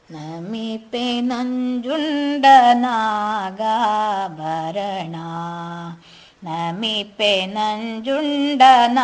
ನಮಿಪೆ ನಂಜುಂಡ ನಾಗಾಭರಣ ನಮಿಪೆ ನಂಜುಂಡ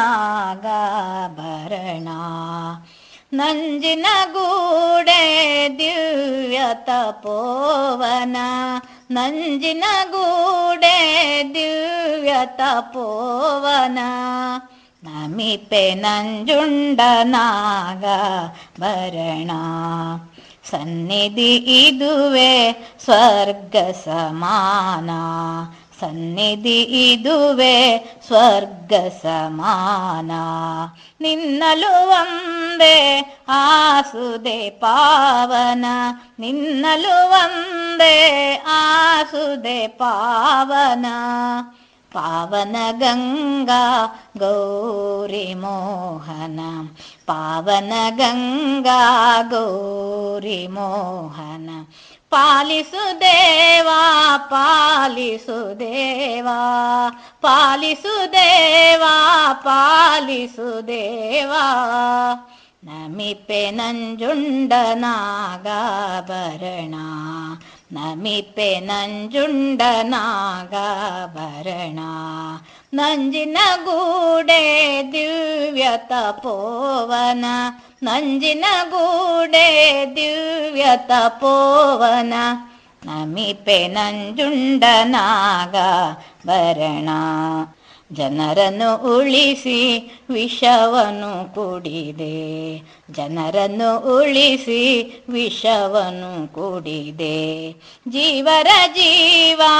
ನಾಗಾಭರಣ ನಂಜಿನ ಗೂಡೆ ದಿವ್ಯ ತಪೋವನ ನಂಜಿನ ಗೂಡೆ ದಿವ್ಯ ತಪೋವನ ನಮಿಪೆ ನಂಜುಂಡ ನಾಗ ಭರಣ ಸನ್ನಿಧಿ ಇದುವೆ ಸ್ವರ್ಗ ಸಮಾನ ಸನ್ನಿಧಿ ಇದುವೆ ಸ್ವರ್ಗ ಸಮಾನ ನಿನ್ನಲು ಒಂದೇ ಆಸುದೆ ಪಾವನ ನಿನ್ನಲು ಒಂದೇ ಆಸುದೆ ಪಾವನ ಪಾವನ ಗಂಗಾ ಗೌರಿ ಮೋಹನ ಪಾವನ ಗಂಗಾ ಗೌರಿ ಮೋಹನ ಪಾಲಿಸು ದೇವಾ ಪಾಲಿಸು ದೇವಾ ಪಾಲಿಸು ದೇವಾ ಪಾಲಿಸು ದೇವಾ ನಮಿಪೆ ನಂಜುಂಡ ನಾಗಾಭರಣ ನಮಿಪೆ ನಂಜುಂಡ ನಾಗಾಭರಣ ನಂಜಿನ ಗೂಡೆ ದಿವ್ಯ ತಪೋವನ ನಂಜಿನ ಗೂಡೆ ದಿವ್ಯ ತಪೋವನ ನಮಿಪೆ ನಂಜುಂಡ ನಾಗಾಭರಣ ಜನರನ್ನು ಉಳಿಸಿ ವಿಷವನ್ನು ಕುಡಿದೆ ಜನರನ್ನು ಉಳಿಸಿ ವಿಷವನ್ನು ಕುಡಿದೆ ಜೀವರ ಜೀವಾನೀನಾದೆ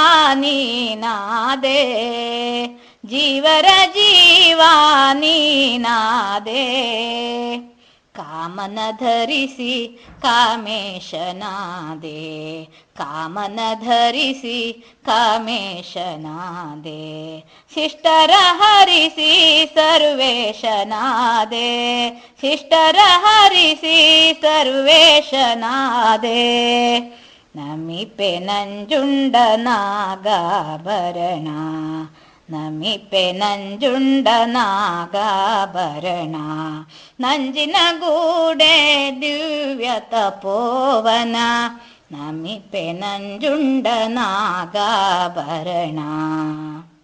ಜೀವರ ಜೀವಾನೀನಾದೆ ಕಾಮನ ಧರಿಸಿ ಕಾಮೇಶನಾದೆ ಕಾಮನ ಧರಿಸಿ ಕಾಮೇಶನಾದೆ ಶಿಷ್ಟರ ಹರಿಸಿ ಸರ್ವೇಶನಾದೆ ಶಿಷ್ಟರ ಹರಿಸಿ ಸರ್ವೇಶನಾದೆ ನಮಿಪೆ ನಂಜುಂಡ ನಾಗಾಭರಣ ನಮಿಪೆ ನಂಜುಂಡ ನಾಗಾಭರಣ ನಂಜಿನ ಗೂಡೆ ದಿವ್ಯ ತಪೋವನ ನಮಿಪೆ ನಂಜುಂಡ ನಾಗಾಭರಣ